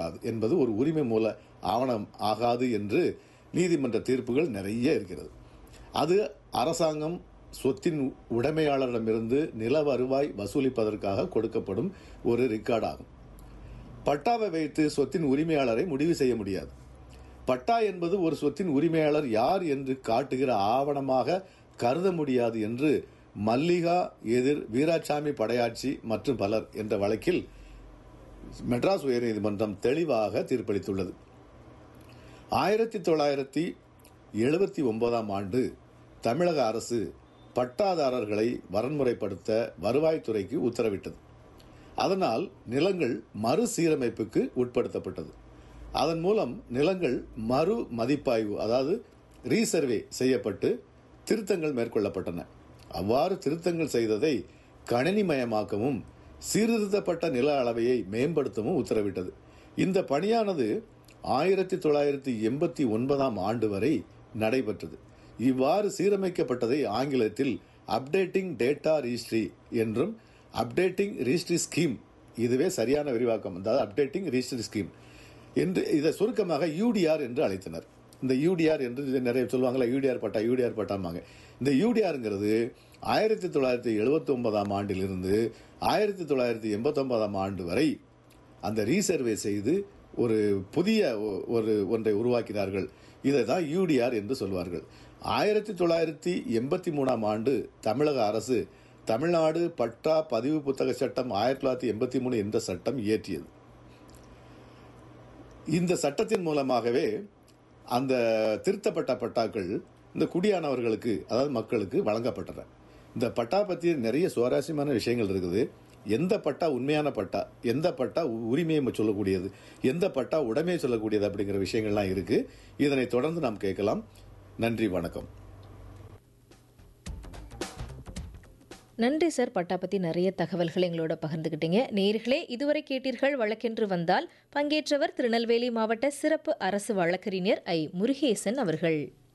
ஆகாது என்பது ஒரு உரிமை மூல ஆவணம் ஆகாது என்று நீதிமன்ற தீர்ப்புகள் நிறைய இருக்கிறது அது அரசாங்கம் சொத்தின் உடைமையாளரிடமிருந்து நில வருவாய் வசூலிப்பதற்காக கொடுக்கப்படும் ஒரு ரெக்கார்டு ஆகும் பட்டாவை வைத்து சொத்தின் உரிமையாளரை முடிவு செய்ய முடியாது பட்டா என்பது ஒரு சொத்தின் உரிமையாளர் யார் என்று காட்டுகிற ஆவணமாக கருத முடியாது என்று மல்லிகா எதிர் வீராசாமி படையாட்சி மற்றும் பலர் என்ற வழக்கில் மெட்ராஸ் உயர்நீதிமன்றம் தெளிவாக தீர்ப்பளித்துள்ளது ஆயிரத்தி தொள்ளாயிரத்தி எழுபத்தி ஒன்பதாம் ஆண்டு தமிழக அரசு பட்டாதாரர்களை வரன்முறைப்படுத்த வருவாய்த்துறைக்கு உத்தரவிட்டது அதனால் நிலங்கள் மறுசீரமைப்புக்கு உட்படுத்தப்பட்டது அதன் மூலம் நிலங்கள் மறு மதிப்பாய்வு அதாவது ரீசர்வே செய்யப்பட்டு திருத்தங்கள் மேற்கொள்ளப்பட்டன அவ்வாறு திருத்தங்கள் செய்ததை கணினிமயமாக்கவும் சீர்திருத்தப்பட்ட நில அளவையை மேம்படுத்தவும் உத்தரவிட்டது இந்த பணியானது ஆயிரத்தி தொள்ளாயிரத்தி எண்பத்தி ஒன்பதாம் ஆண்டு வரை நடைபெற்றது இவ்வாறு சீரமைக்கப்பட்டதை ஆங்கிலத்தில் அப்டேட்டிங் டேட்டா ரிஜிஸ்ட்ரி என்றும் அப்டேட்டிங் ரிஜிஸ்ட்ரி ஸ்கீம் இதுவே சரியான விரிவாக்கம் அதாவது அப்டேட்டிங் ரிஜிஸ்ட்ரி ஸ்கீம் என்று இதை சுருக்கமாக யூடிஆர் என்று அழைத்தனர் இந்த யூடிஆர் என்று இது நிறைய சொல்லுவாங்களா யூடிஆர் பட்டா யூடிஆர் பட்டாமாங்க இந்த யூடிஆருங்கிறது ஆயிரத்தி தொள்ளாயிரத்தி எழுபத்தி ஒன்பதாம் ஆண்டிலிருந்து ஆயிரத்தி தொள்ளாயிரத்தி எண்பத்தி ஒன்பதாம் ஆண்டு வரை அந்த ரீசர்வே செய்து ஒரு புதிய ஒ- ஒரு ஒன்றை உருவாக்கினார்கள் இதை தான் யூடிஆர் என்று சொல்வார்கள் ஆயிரத்தி தொள்ளாயிரத்தி எண்பத்தி மூணாம் ஆண்டு தமிழக அரசு தமிழ்நாடு பட்டா பதிவு புத்தக சட்டம் ஆயிரத்தி தொள்ளாயிரத்தி எண்பத்தி மூணு என்ற சட்டம் இயற்றியது இந்த சட்டத்தின் மூலமாகவே அந்த திருத்தப்பட்ட பட்டாக்கள் இந்த குடியானவர்களுக்கு அதாவது மக்களுக்கு வழங்கப்பட்டன இந்த பட்டா பற்றி நிறைய சுவாரஸ்யமான விஷயங்கள் இருக்குது எந்த பட்டா உண்மையான பட்டா எந்த பட்டா உ- உரிமையை சொல்லக்கூடியது எந்த பட்டா உடைமையை சொல்லக்கூடியது அப்படிங்கிற விஷயங்கள்லாம் இருக்கு இதனை தொடர்ந்து நாம் கேட்கலாம் நன்றி வணக்கம் நன்றி சார் பட்டா பற்றி நிறைய தகவல்கள் எங்களோட பகிர்ந்துக்கிட்டீங்க நேர்களே இதுவரை கேட்டீர்கள் வழக்கென்று வந்தால் பங்கேற்றவர் திருநெல்வேலி மாவட்ட சிறப்பு அரசு வழக்கறிஞர் ஐ முருகேசன் அவர்கள்